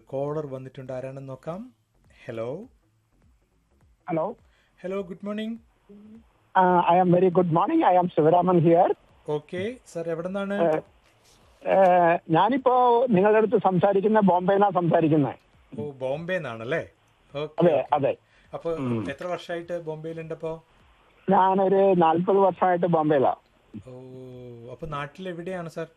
Collar വന്നിട്ടുണ്ട് ആരാണെന്ന് നോക്കാം hello Hello. Hello good morning Uh, I am very good morning. I am Sivaraman here. Okay sir എവിടെ നിന്നാണ് Uh, ഞാനിപ്പോ നിങ്ങളുടെ അടുത്ത് സംസാരിക്കുന്ന ബോംബെന്നാ സംസാരിക്കുന്നത് ഓ ബോംബെ നിന്നാണല്ലേ ഓക്കെ അതെ അതെ അപ്പൊ എത്ര വർഷമായിട്ട് ബോംബെയിലുണ്ടപ്പോ ഞാനൊരു നാൽപ്പത് വർഷമായിട്ട് ബോംബെയിലാ ഓ അപ്പൊ നാട്ടിൽ എവിടെയാണ് സർ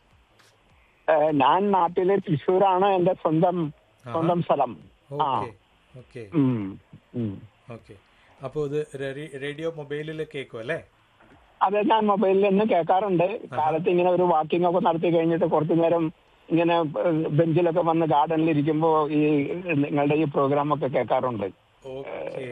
Uh, ഞാൻ നാട്ടിലെ തൃശ്ശൂരാണ് എന്റെ സ്വന്തം സ്വന്തം സ്ഥലം ആ ഓക്കെ ഓക്കെ ഉം, ഉം. ഓക്കെ അപ്പൊ ഇത് റേ- റേഡിയോ മൊബൈലിൽ കേൾക്കും അല്ലേ അതെ ഞാൻ മൊബൈലിൽ നിന്ന് കേൾക്കാറുണ്ട് കാലത്ത് ഇങ്ങനെ ഒരു വാക്കിംഗ് ഒക്കെ നടത്തി കഴിഞ്ഞിട്ട് കുറച്ചു നേരം ഇങ്ങനെ ഏഹ്, ബെഞ്ചിലൊക്കെ വന്ന് ഗാർഡനിൽ ഇരിക്കുമ്പോ ഈ നിങ്ങളുടെ ഈ പ്രോഗ്രാം ഒക്കെ കേൾക്കാറുണ്ട് ഓക്കെ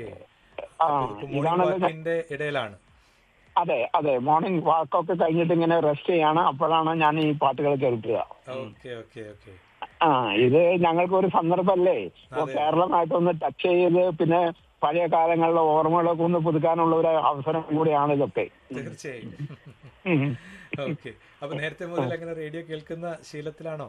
ആ മോർണിംഗ് ഇതാണല്ലോ ഞാൻ- വാക്കിന്റെ ഇടയിലാണ് അതെ അതെ മോർണിംഗ് വാക്കൊക്കെ കഴിഞ്ഞിട്ട് ഇങ്ങനെ റെസ്റ്റ് ചെയ്യാണ് അപ്പോഴാണ് ഞാൻ ഈ പാട്ടുകൾ കേൾക്കുക ഓക്കെ ഓക്കെ ഓക്കെ ആ ഇത് ഞങ്ങൾക്ക് ഒരു സന്ദർഭമല്ലേ ഇപ്പൊ കേരളമായിട്ടൊന്ന് ടച്ച് ചെയ്ത് പിന്നെ പഴയ കാലങ്ങളിലെ ഓർമ്മകളൊക്കെ ഒന്ന് പുതുക്കാനുള്ള ഒരു അവസരം കൂടിയാണ് ഇതൊക്കെ തീർച്ചയായും ഉം. ഓക്കെ അപ്പൊ നേരത്തെ മുതൽ അങ്ങനെ റേഡിയോ കേൾക്കുന്ന ശീലത്തിലാണോ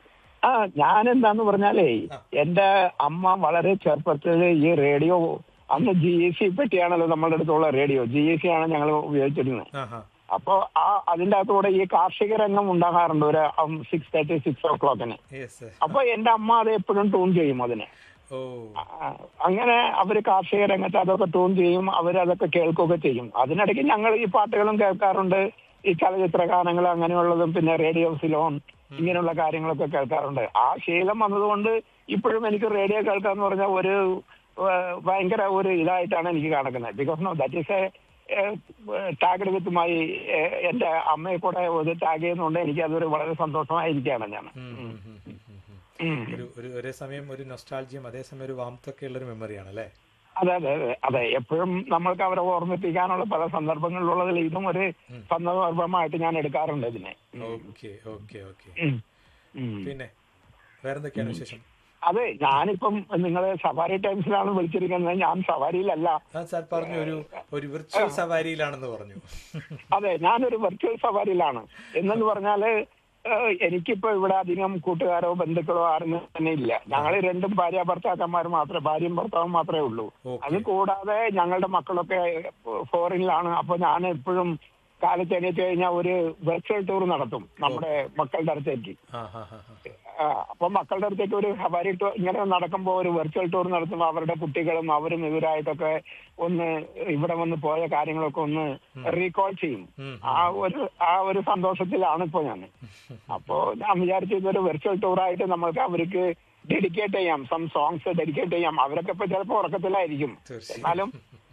ആ ഞാൻ എന്താന്ന് പറഞ്ഞാലേ എന്റെ അമ്മ വളരെ ചെറുപ്പത്തിൽ ഈ റേഡിയോ അന്ന് ജി എ സി പറ്റിയാണല്ലോ നമ്മളുടെ അടുത്തുള്ള റേഡിയോ ജി എ സി ആണ് ഞങ്ങൾ ഉപയോഗിച്ചിരുന്നത് ആഹാ അപ്പോ ആ അതിന്റെ അകത്തൂടെ ഈ കാർഷിക രംഗം ഉണ്ടാകാറുണ്ട് ഒരു സിക്സ് തേർട്ടി സിക്സ് ഓ ക്ലോക്കിന് യെസ് അപ്പൊ എന്റെ അമ്മ അത് എപ്പോഴും ട്യൂൺ ചെയ്യും അതിനെ ഓ ആ, അങ്ങനെ അവര് കാർഷിക രംഗത്ത് അതൊക്കെ ട്യൂൺ ചെയ്യും അവരതൊക്കെ കേൾക്കുകയൊക്കെ ചെയ്യും അതിനിടയ്ക്ക് ഞങ്ങൾ ഈ പാട്ടുകളും കേൾക്കാറുണ്ട് ഈ ചലച്ചിത്ര ഗാനങ്ങൾ അങ്ങനെയുള്ളതും പിന്നെ റേഡിയോ സിലോൺ ഇങ്ങനെയുള്ള കാര്യങ്ങളൊക്കെ കേൾക്കാറുണ്ട് ആ ശീലം വന്നതുകൊണ്ട് ഇപ്പോഴും എനിക്ക് റേഡിയോ കേൾക്കാന്ന് പറഞ്ഞാൽ ഒരു ഏഹ്, ഭയങ്കര ഒരു ഇതായിട്ടാണ് എനിക്ക് കാണിക്കുന്നത് because no that is a tagged with my എന്റെ അമ്മയെ കൂടെ ഒരു ടാഗ് ചെയ്യുന്നതുകൊണ്ട് എനിക്ക് അതൊരു വളരെ സന്തോഷമായിരിക്കുകയാണ് ഞാൻ ഉം, ഉം, ഉം, ഉം, ഉം, ഉം. ഉം. ഒരു ഒരു ഒരേ സമയം ഒരു നൊസ്റ്റാൾജിയും അതേസമയം ഒരു വാമത്തൊക്കെ ഉള്ള ഒരു മെമ്മറിയാണ് അല്ലേ അതെ അതെ അതെ അതെ എപ്പോഴും നമ്മൾക്ക് അവരെ ഓർമ്മിപ്പിക്കാനുള്ള പല സന്ദർഭങ്ങളിലുള്ളതിൽ ഇതും ഒരു സന്ദർഭമായിട്ട് ഞാൻ എടുക്കാറുണ്ട് ഇതിനെ ഓക്കെ ഓക്കെ ഓക്കെ ഉം. ഉം. പിന്നെ വേറെന്തൊക്കെയാണ് വിശേഷം അതെ ഞാനിപ്പം നിങ്ങൾ സഫാരി ടൈംസിലാണ് വിളിച്ചിരിക്കുന്നത് ഞാൻ സഫാരിയിലല്ല ആ സാർ പറഞ്ഞു ഒരു ഒരു വിർച്വൽ സവാരിയിലാണെന്ന് പറഞ്ഞു അതെ ഞാനൊരു വെർച്വൽ സഫാരിയിലാണ് എന്നെന്ന് പറഞ്ഞാല് ഏഹ്, എനിക്കിപ്പോ ഇവിടെ അധികം കൂട്ടുകാരോ ബന്ധുക്കളോ ആരും തന്നെ ഇല്ല ഞങ്ങൾ രണ്ടും ഭാര്യ ഭർത്താക്കന്മാർ മാത്രമേ ഭാര്യയും ഭർത്താവും മാത്രമേ ഉള്ളൂ ഓക്കെ അത് കൂടാതെ ഞങ്ങളുടെ മക്കളൊക്കെ ഫോറിനിലാണ് അപ്പൊ ഞാൻ എപ്പോഴും കാലത്ത് എണീറ്റ് കഴിഞ്ഞാൽ ഒരു വെർച്വൽ ടൂർ നടത്തും നമ്മുടെ മക്കളുടെ അടുത്തേക്ക് ആ ഹാ ഹാ ഹാ ആ, അപ്പൊ മക്കളുടെ അടുത്തേക്ക് ഒരു സഫാരി ടൂർ ഇങ്ങനെ നടക്കുമ്പോൾ ഒരു വെർച്വൽ ടൂർ നടത്തുമ്പോൾ അവരുടെ കുട്ടികളും അവരും ഇവരായിട്ടൊക്കെ ഒന്ന് ഇവിടെ വന്ന് പോയ കാര്യങ്ങളൊക്കെ ഒന്ന് റീകോൾ ചെയ്യും ഉം. ആ ഒരു ആ ഒരു സന്തോഷത്തിലാണ് ഇപ്പൊ ഞാൻ അപ്പോ ഞാൻ വിചാരിച്ചു ഇതൊരു വെർച്വൽ ടൂറായിട്ട് നമ്മൾക്ക് അവർക്ക് ഡെഡിക്കേറ്റ് ചെയ്യാം സം സോങ്സ് ഡെഡിക്കേറ്റ് ചെയ്യാം അവരൊക്കെ ഇപ്പൊ ചിലപ്പോ ഉറക്കത്തിലായിരിക്കും തീർച്ചയായും എന്നാലും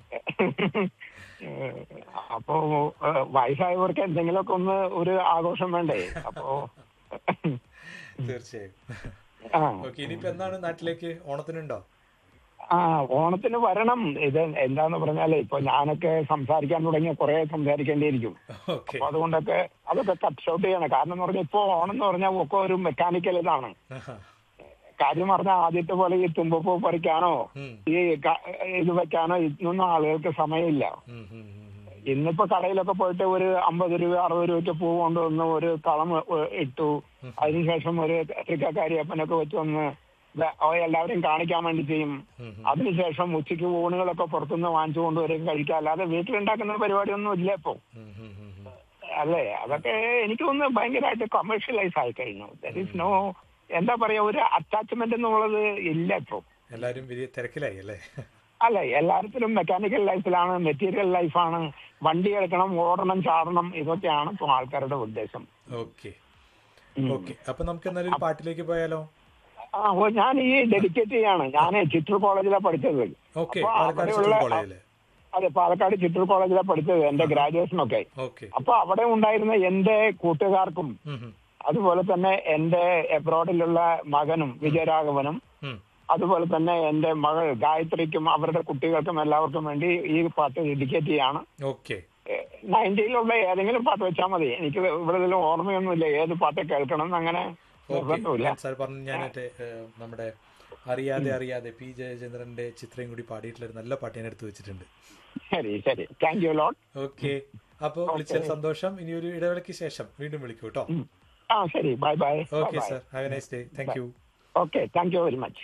ഏഹ്, അപ്പോ ഏഹ്, വയസ്സായവർക്ക് എന്തെങ്കിലുമൊക്കെ ഒന്ന് ഒരു ആഘോഷം വേണ്ടേ അപ്പോ തീർച്ചയായും ആ ഓക്കെ ഇനിയിപ്പോ എന്താണ് നാട്ടിലേക്ക് ഓണത്തിനുണ്ടോ ആ ഓണത്തിന് വരണം ഇത് എന്താന്ന് പറഞ്ഞാല് ഇപ്പൊ ഞാനൊക്കെ സംസാരിക്കാൻ തുടങ്ങിയ കുറെ സംസാരിക്കേണ്ടിയിരിക്കും ഓക്കെ അപ്പൊ അതുകൊണ്ടൊക്കെ അതൊക്കെ കട്ട് ഷോട്ട് ചെയ്യണം കാരണം എന്ന് പറഞ്ഞാൽ ഇപ്പൊ ഓണം എന്ന് പറഞ്ഞാൽ ഒക്കെ ഒരു മെക്കാനിക്കൽ ഇതാണ് കാര്യം പറഞ്ഞാൽ ആദ്യത്തെ പോലെ ഈ തുമ്പപ്പൂ പറിക്കാനോ ഈ ക- ഇത് വെക്കാനോ ഇതൊന്നും ആളുകൾക്ക് സമയമില്ല ഇന്നിപ്പോ കടയിലൊക്കെ പോയിട്ട് ഒരു അമ്പത് രൂപ അറുപത് രൂപയ്ക്ക് പൂ കൊണ്ടുവന്ന് ഒരു കളം ഏഹ്, ഇട്ടു അതിനുശേഷം ഒരു തൃക്കാരിയപ്പനൊക്കെ വെച്ച് ഒന്ന് വെ- ഓ, എല്ലാവരെയും കാണിക്കാൻ വേണ്ടി ചെയ്യും അതിനുശേഷം ഉച്ചയ്ക്ക് ഊണുകളൊക്കെ പുറത്തുനിന്ന് വാങ്ങിച്ചു കൊണ്ടുവരും കഴിക്കാം അല്ലാതെ വീട്ടിലുണ്ടാക്കുന്ന പരിപാടിയൊന്നും ഇല്ല ഇപ്പൊ അല്ലേ അതൊക്കെ എനിക്ക് തോന്നുന്നു ഭയങ്കരമായിട്ട് കൊമേഴ്ഷ്യലൈസ് ആയി കഴിഞ്ഞു ദർ ഇസ് നോ എന്താ പറയാ ഒരു അറ്റാച്ച്മെന്റ് എന്നുള്ളത് ഇല്ല ഇപ്പൊ എല്ലാരും വലിയ തിരക്കിലായി അല്ലേ അല്ല എല്ലാത്തിലും മെക്കാനിക്കൽ ലൈഫിലാണ് മെറ്റീരിയൽ ലൈഫാണ് വണ്ടി എടുക്കണം ഓടണം ചാടണം ഇതൊക്കെയാണ് ഇപ്പൊ ആൾക്കാരുടെ ഉദ്ദേശം ഓക്കെ ഓക്കെ അപ്പൊ നമുക്ക് എന്നാലും ഒരു പാട്ടിലേക്ക് പോയാലോ ആ ഓ ഞാൻ ഈ ഡെഡിക്കേറ്റ് ചെയ്യാണ് ഞാൻ ചിറ്റൂർ കോളേജിലാണ് പഠിച്ചത് ഓക്കെ അപ്പൊ പാലക്കാട് അവിടെയുള്ള- സിറ്റി കോളേജില് അതെ പാലക്കാട് ചിറ്റൂർ കോളേജിലാണ് പഠിച്ചത് എന്റെ ഗ്രാജുവേഷൻ ഒക്കെ ഓക്കെ അപ്പൊ അവിടെ ഉണ്ടായിരുന്ന എന്റെ കൂട്ടുകാർക്കും അതുപോലെ തന്നെ എന്റെ എബ്രോഡിലുള്ള മകനും വിജയരാഘവനും അതുപോലെ തന്നെ എന്റെ മകൾ ഗായത്രിക്കും അവരുടെ കുട്ടികൾക്കും എല്ലാവർക്കും വേണ്ടി ഈ പാട്ട് ഡെഡിക്കേറ്റ് ചെയ്യാണ് ഓക്കെ നയൻറ്റിയിലുള്ള ഏതെങ്കിലും പാട്ട് വെച്ചാൽ മതി എനിക്ക് ഇവിടെ ഇതിൽ ഓർമ്മയൊന്നുമില്ല ഏത് പാട്ട് കേൾക്കണം എന്ന് അങ്ങനെ നിർബന്ധമില്ല ഓക്കെ സാർ പറഞ്ഞു ഞാൻ മറ്റേ ഏഹ്, നമ്മുടെ അറിയാതെ അറിയാതെ പി ജയചന്ദ്രന്റെ ചിത്രയും കൂടി പാടിയിട്ടുള്ള ഒരു നല്ല പാട്ട് ഞാൻ എടുത്തു വെച്ചിട്ടുണ്ട് ശരി ശരി താങ്ക് യു ലോട്ട് ഓക്കെ അപ്പൊ വിളിച്ചതിൽ സന്തോഷം ഇനി ഒരു ഇടവേളയ്ക്ക് ശേഷം വീണ്ടും വിളിക്കൂ കേട്ടോ ആ ശരി bye bye okay sir have a nice day thank you okay thank you very much